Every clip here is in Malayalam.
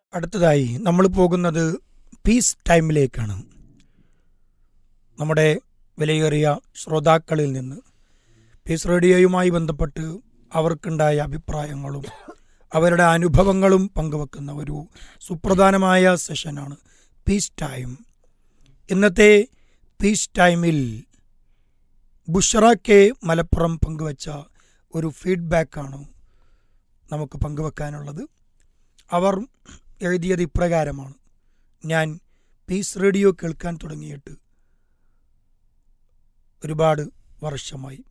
അടുത്തതായി നമ്മൾ പോകുന്നത് പീസ് ടൈമിലേക്കാണ് നമ്മുടെ വിലയേറിയ ശ്രോതാക്കളിൽ നിന്ന് പീസ് റേഡിയോയുമായി ബന്ധപ്പെട്ട് അവർക്കുണ്ടായ അഭിപ്രായങ്ങളും അവരുടെ അനുഭവങ്ങളും പങ്കുവെക്കുന്ന ഒരു സുപ്രധാനമായ സെഷനാണ് പീസ് ടൈം ഇന്നത്തെ പീസ് ടൈമിൽ ബുഷറ കെ മലപ്പുറം പങ്കുവച്ച ഒരു ഫീഡ്ബാക്കാണ് നമുക്ക് പങ്കുവെക്കാനുള്ളത് അവർ എഴുതിയത് ഇപ്രകാരമാണ് ഞാൻ പീസ് റേഡിയോ കേൾക്കാൻ തുടങ്ങിയിട്ട് ഒരുപാട് വർഷമായി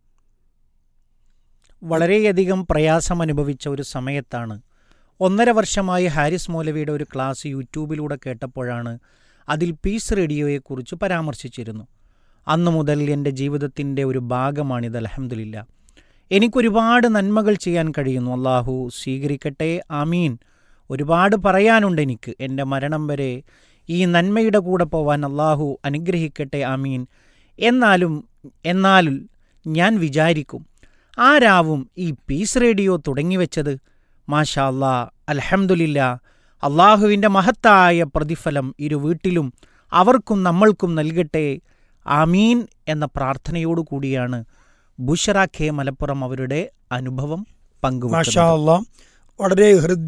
വളരെയധികം പ്രയാസം അനുഭവിച്ച ഒരു സമയത്താണ് ഒന്നര വർഷമായി ഹാരിസ് മൗലവിയുടെ ഒരു ക്ലാസ് യൂട്യൂബിലൂടെ കേട്ടപ്പോഴാണ് അതിൽ പീസ് റേഡിയോയെക്കുറിച്ച് പരാമർശിച്ചിരുന്നു അന്നു മുതൽ എൻ്റെ ജീവിതത്തിൻ്റെ ഒരു ഭാഗമാണിത് അലഹമില്ല എനിക്കൊരുപാട് നന്മകൾ ചെയ്യാൻ കഴിയുന്നു അള്ളാഹു സ്വീകരിക്കട്ടെ ആമീൻ ഒരുപാട് പറയാനുണ്ട് എനിക്ക് എൻ്റെ മരണം വരെ ഈ നന്മയുടെ കൂടെ പോവാൻ അള്ളാഹു അനുഗ്രഹിക്കട്ടെ ആമീൻ എന്നാലും എന്നാൽ ഞാൻ വിചാരിക്കും ആരാവും ഈ പീസ് റേഡിയോ തുടങ്ങിവെച്ചത് മാഷാ അല്ലാ അൽഹംദുലില്ല അള്ളാഹുവിൻ്റെ മഹത്തായ പ്രതിഫലം ഇരു വീട്ടിലും അവർക്കും നമ്മൾക്കും നൽകട്ടെ ആമീൻ എന്ന പ്രാർത്ഥനയോടു കൂടിയാണ് ബുഷറ ഖെ മലപ്പുറം അവരുടെ അനുഭവം മാഷാ പങ്കുവെക്കുന്നത് അള്ളാ വളരെ ഹൃദയ